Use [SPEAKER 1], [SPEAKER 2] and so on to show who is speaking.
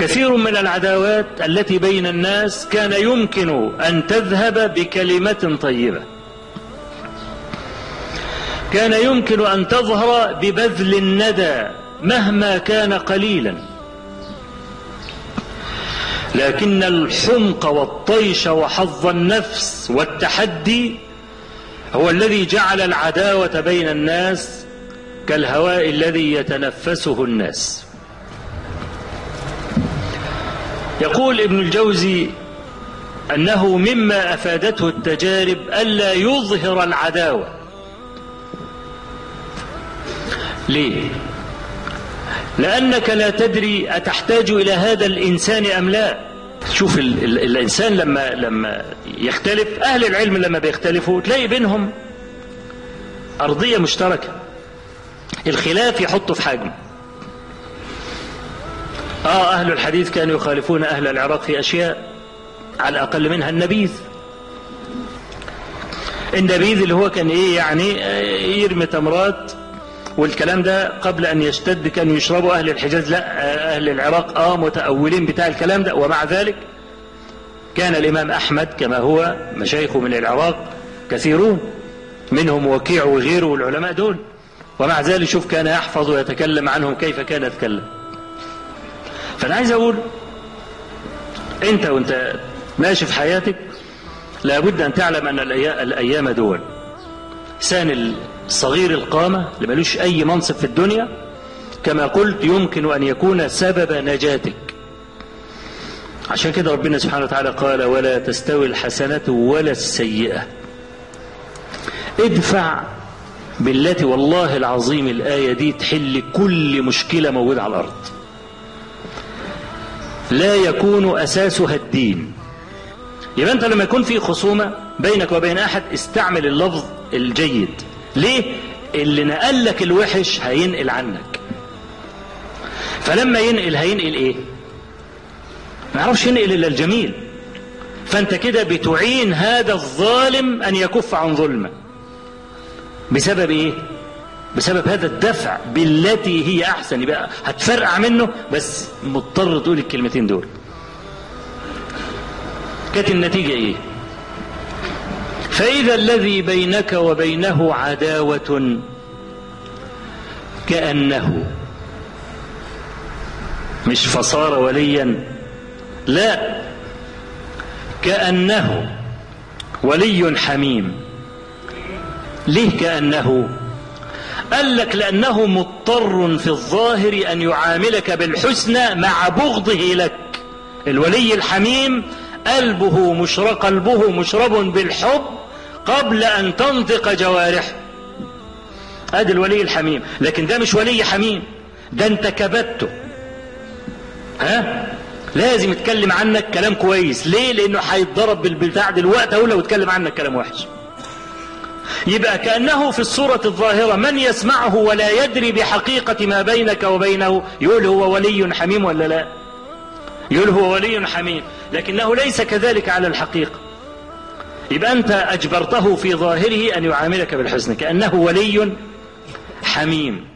[SPEAKER 1] كثير من العداوات التي بين الناس كان يمكن أن تذهب بكلمة طيبة كان يمكن أن تظهر ببذل الندى مهما كان قليلا لكن الحمق والطيش وحظ النفس والتحدي هو الذي جعل العداوة بين الناس كالهواء الذي يتنفسه الناس يقول ابن الجوزي أنه مما أفادته التجارب ألا يظهر العداوة ليه؟ لأنك لا تدري أتحتاج إلى هذا الإنسان أم لا شوف ال ال الإنسان لما لما يختلف أهل العلم لما بيختلفوا تلاقي بينهم أرضية مشتركة الخلاف يحطه في حجم آه أهل الحديث كانوا يخالفون أهل العراق في أشياء على الأقل منها النبيذ النبيذ اللي هو كان إيه يعني يرمي تمرات والكلام ده قبل أن يشتد كانوا يشربوا أهل الحجاز لا أهل العراق آه متأولين بتاع الكلام ده ومع ذلك كان الإمام أحمد كما هو مشايخه من العراق كثيرون منهم وكيع وغيره والعلماء دول ومع ذلك شوف كان يحفظ ويتكلم عنهم كيف كان يتكلم فأنا عايز أقول أنت وأنت ماشي في حياتك لابد أن تعلم أن الأيام دول سان صغير القامة اللي ملوش أي منصب في الدنيا كما قلت يمكن أن يكون سبب نجاتك عشان كده ربنا سبحانه وتعالى قال ولا تستوي الحسنة ولا السيئة ادفع بالتي والله العظيم الآية دي تحل كل مشكلة موجودة على الأرض لا يكون أساسها الدين يبقى أنت لما يكون في خصومة بينك وبين أحد استعمل اللفظ الجيد ليه اللي نقل لك الوحش هينقل عنك فلما ينقل هينقل ايه ما يعرفش ينقل الا الجميل فانت كده بتعين هذا الظالم ان يكف عن ظلمه بسبب ايه بسبب هذا الدفع بالتي هي احسن يبقى هتفرقع منه بس مضطر تقول الكلمتين دول كانت النتيجه ايه فإذا الذي بينك وبينه عداوة كأنه مش فصار وليا لا كأنه ولي حميم ليه كأنه قال لك لأنه مضطر في الظاهر أن يعاملك بالحسنى مع بغضه لك الولي الحميم قلبه مشرق قلبه مشرب بالحب قبل أن تنطق جوارحه ادي الولي الحميم لكن ده مش ولي حميم ده انت كبته ها لازم يتكلم عنك كلام كويس ليه لانه هيتضرب بالبتاع دلوقتي اهو لو اتكلم عنك كلام وحش يبقى كانه في الصوره الظاهره من يسمعه ولا يدري بحقيقه ما بينك وبينه يقول هو ولي حميم ولا لا يقول هو ولي حميم لكنه ليس كذلك على الحقيقه يبقى أنت أجبرته في ظاهره أن يعاملك بالحسن كأنه ولي حميم